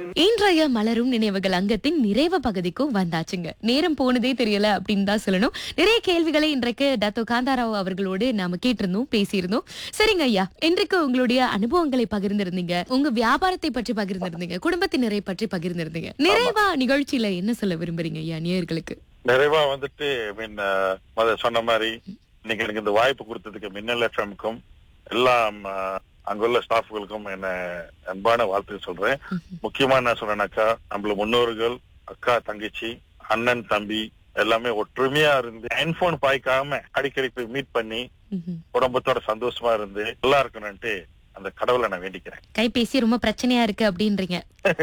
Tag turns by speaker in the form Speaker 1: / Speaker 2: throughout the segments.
Speaker 1: இன்றைய மலரும் நினைவுகள் அங்கத்தின் நிறைவு பகுதிக்கும் வந்தாச்சுங்க நேரம் போனதே தெரியல அப்படின்னு தான் சொல்லணும் நிறைய கேள்விகளை இன்றைக்கு டாக்டர் காந்தாராவ் அவர்களோடு நாம கேட்டிருந்தோம் பேசியிருந்தோம் சரிங்க ஐயா இன்றைக்கு உங்களுடைய அனுபவங்களை பகிர்ந்திருந்தீங்க உங்க வியாபாரத்தை பற்றி பகிர்ந்திருந்தீங்க குடும்பத்தினரை பற்றி பகிர்ந்திருந்தீங்க நிறைவா நிகழ்ச்சியில என்ன சொல்ல விரும்புறீங்க ஐயா நேயர்களுக்கு
Speaker 2: நிறைவா வந்துட்டு மீன் சொன்ன மாதிரி இன்னைக்கு எனக்கு இந்த வாய்ப்பு கொடுத்ததுக்கு மின்னல் எஃப்எம்க்கும் எல்லாம் அஹ், அங்குள்ள ஸ்டாஃப்களுக்கும் என்ன அன்பான வாழ்த்து சொல்றேன் முக்கியமா என்ன சொல்றேன்னாக்கா நம்மள முன்னோர்கள் அக்கா தங்கச்சி அண்ணன் தம்பி எல்லாமே ஒற்றுமையா இருந்து ஹெட்போன் பாய்க்காம அடிக்கடி போய் மீட் பண்ணி
Speaker 1: ம்ஹும்.
Speaker 2: குடும்பத்தோட சந்தோஷமா இருந்து நல்லா இருக்கணும்ட்டு அந்த கடவுளை நான் வேண்டிக்கிறேன்
Speaker 1: கைபேசி ரொம்ப பிரச்சனையா இருக்கு அப்படின்றீங்க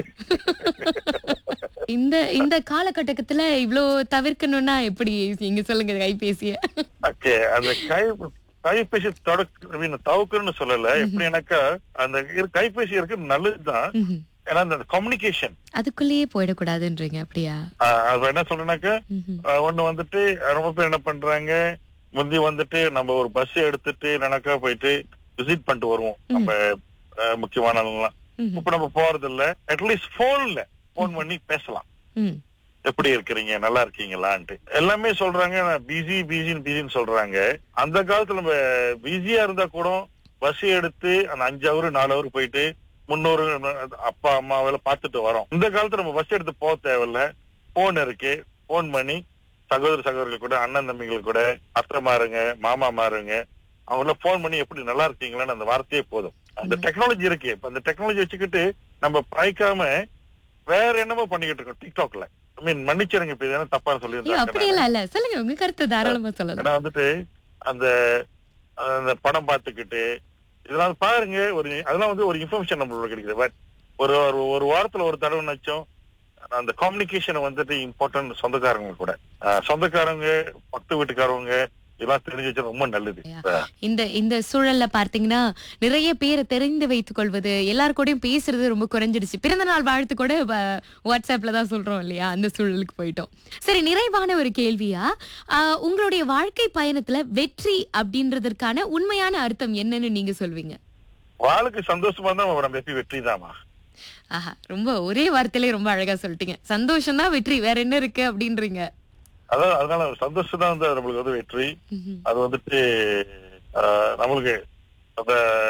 Speaker 1: இந்த இந்த காலகட்டத்துல இவ்ளோ தவிர்க்கணும்னா எப்படி நீங்க சொல்லுங்க கைபேசிய
Speaker 2: ஓகே அந்த கை கைபேசி தொடக்க தவுக்குன்னு சொல்லல எப்படி எனக்கா அந்த இரு- கைபேசி இருக்கு நல்லதுதான்
Speaker 1: ம்ஹும்.
Speaker 2: ஏன்னா அந்த கம்யூனிகேஷன்
Speaker 1: அதுக்குள்ளேயே போயிடக்கூடாதுன்றீங்க அப்படியா
Speaker 2: அது என்ன சொல்றேன்னாக்கா
Speaker 1: ம்ஹும்.
Speaker 2: ஆஹ் ஒண்ணு வந்துட்டு ரொம்ப பேர் என்ன பண்றாங்க முந்தி வந்துட்டு நம்ம ஒரு பஸ் எடுத்துட்டு நினைக்கா போயிட்டு விசிட் பண்ணிட்டு வருவோம் நம்ம ஆஹ் முக்கியமான ஆளுங்கெல்லாம்.
Speaker 1: ம்ஹும்.
Speaker 2: இப்ப நம்ம போறது இல்ல அட்லீஸ்ட் போன்ல போன் பண்ணி பேசலாம்
Speaker 1: ம்.
Speaker 2: எப்படி இருக்கிறீங்க நல்லா இருக்கீங்களான்ட்டு எல்லாமே சொல்றாங்க பிஸி பிஸின்னு பிஸின்னு சொல்றாங்க அந்த காலத்துல நம்ம பிஸியா இருந்தா கூட பஸ் எடுத்து அந்த அஞ்சு ஹவர் நாலு ஹவர் போயிட்டு முன்னூறு அப்பா அம்மாவெல்லாம் பார்த்துட்டு வரோம் இந்த காலத்துல நம்ம பஸ் எடுத்து போக தேவையில்ல போன் இருக்கு போன் பண்ணி சகோதர சகோதரிகள் கூட அண்ணன் தம்பிகள் கூட அத்தை மாறுங்க மாமா மாறுங்க அவங்கள போன் பண்ணி எப்படி நல்லா இருக்கீங்களான்னு அந்த வார்த்தையே போதும் அந்த டெக்னாலஜி இருக்கு இப்ப அந்த டெக்னாலஜி வச்சுக்கிட்டு நம்ம பாய்க்காம வேற என்னமோ பண்ணிக்கிட்டு இருக்கோம் டிக்டாக்ல ஐ மீன் மன்னிச்சிருங்க இப்ப இதெல்லாம் தப்பா
Speaker 1: ஐயோ
Speaker 2: சொல்லியிருந்தாங்க
Speaker 1: அப்படியெல்லாம் இல்ல சொல்லுங்க உங்க கருத்து தாராளமா சொல்லலாம்
Speaker 2: ஏன்னா வந்துட்டு அந்த அந்த படம் பார்த்துக்கிட்டு இதெல்லாம் பாருங்க ஒரு அதெல்லாம் வந்து ஒரு இன்ஃபர்மேஷன் நம்மளுக்கு கிடைக்குது பட் ஒரு ஒரு- ஒரு வாரத்துல ஒரு தடவை நச்சோம் அந்த கம்யூனிகேஷன் வந்துட்டு இம்பார்ட்டன்ட் சொந்தக்காரங்க கூட அஹ் சொந்தக்காரங்க பக்கத்து வீட்டுக்காரவங்க இதெல்லாம் தெரிஞ்சு வச்சா ரொம்ப நல்லது அஹ்
Speaker 1: இந்த இந்த சூழல்ல பார்த்தீங்கன்னா நிறைய பேரை தெரிந்து வைத்துக் கொள்வது எல்லார் கூடயும் பேசுறது ரொம்ப குறைஞ்சிடுச்சு பிறந்த நாள் வாழ்த்து கூட வ- வாட்ஸ்அப்ல தான் சொல்றோம் இல்லையா அந்த சூழலுக்கு போயிட்டோம் சரி நிறைவான ஒரு கேள்வியா ஆஹ், உங்களுடைய வாழ்க்கை பயணத்துல வெற்றி அப்படின்றதற்கான உண்மையான அர்த்தம் என்னன்னு நீங்க சொல்வீங்க
Speaker 2: வாழ்க்கை சந்தோஷமா தான் நம்ம எப்பயும் வெற்றி தாமா
Speaker 1: ஆஹா ரொம்ப ஒரே வார்த்தையிலே ரொம்ப அழகா சொல்லிட்டீங்க சந்தோஷம் தான் வெற்றி வேற என்ன இருக்கு அப்படின்றீங்க
Speaker 2: அதான் அதனால சந்தோஷம் தான் வந்து நம்மளுக்கு வந்து வெற்றி
Speaker 1: ம்ஹும்.
Speaker 2: அது வந்துட்டு ஆஹ், நம்மளுக்கு அந்த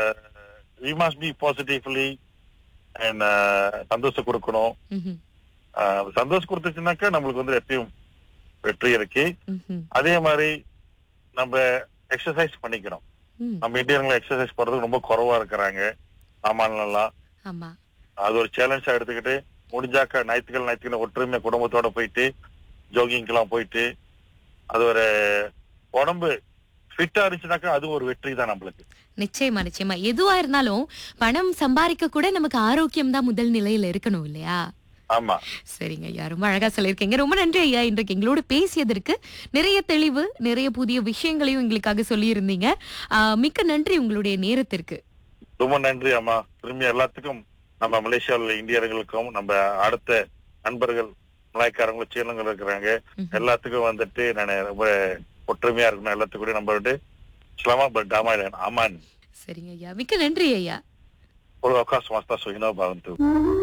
Speaker 2: we must be positively and சந்தோஷம் கொடுக்கணும்
Speaker 1: ம்ஹும்.
Speaker 2: ஆஹ், அது சந்தோஷம் கொடுத்துச்சுனாக்கா நம்மளுக்கு வந்து எப்பயும் வெற்றி இருக்கு
Speaker 1: ம்ஹும்.
Speaker 2: அதே மாதிரி நம்ம எக்ஸசைஸ் பண்ணிக்கணும்
Speaker 1: ம்.
Speaker 2: நம்ம இந்தியர்கள் எக்ஸசைஸ் பண்றதுக்கு ரொம்ப குறைவா இருக்கிறாங்க ஆமாலாம்
Speaker 1: ஆமா
Speaker 2: அது ஒரு சேலஞ்சா எடுத்துக்கிட்டு முடிஞ்சாக்கா ஞாயிற்றுக்கிழமை ஞாயிற்றுக்கிழமை ஒற்றுமை குடும்பத்தோட போயிட்டு ஜோகிங்க்கெல்லாம் போயிட்டு அது ஒரு உடம்பு ஃபிட்டா இருந்துச்சுனாக்கா அது ஒரு வெற்றி தான் நம்மளுக்கு
Speaker 1: நிச்சயமா நிச்சயமா எதுவா இருந்தாலும் பணம் சம்பாதிக்க கூட நமக்கு ஆரோக்கியம் தான் முதல் நிலையில இருக்கணும் இல்லையா
Speaker 2: ஆமா
Speaker 1: சரிங்க ஐயா ரொம்ப அழகா சொல்லியிருக்கீங்க ரொம்ப நன்றி ஐயா இன்றைக்கு எங்களோட பேசியதற்கு நிறைய தெளிவு நிறைய புதிய விஷயங்களையும் எங்களுக்காக சொல்லியிருந்தீங்க ஆஹ், மிக்க நன்றி உங்களுடைய நேரத்திற்கு
Speaker 2: ரொம்ப நன்றி அம்மா திரும்பி எல்லாத்துக்கும் நம்ம மலேசியாவில் இந்தியர்களுக்கும் நம்ம அடுத்த நண்பர்கள் மலாய்க்காரங்களும் சீனங்களும் இருக்கிறாங்க
Speaker 1: ம்ஹும்.
Speaker 2: எல்லாத்துக்கும் வந்துட்டு நான் ரொம்ப ஒற்றுமையா இருக்கணும் எல்லாத்துக்கும் நம்ம வந்துட்டு இஸ்லாமா பட் டாமா அமான்
Speaker 1: சரிங்க ஐயா மிக்க நன்றி ஐயா
Speaker 2: ஒரு அவகாசம் வாஸ்தா சுகினோ பவந்து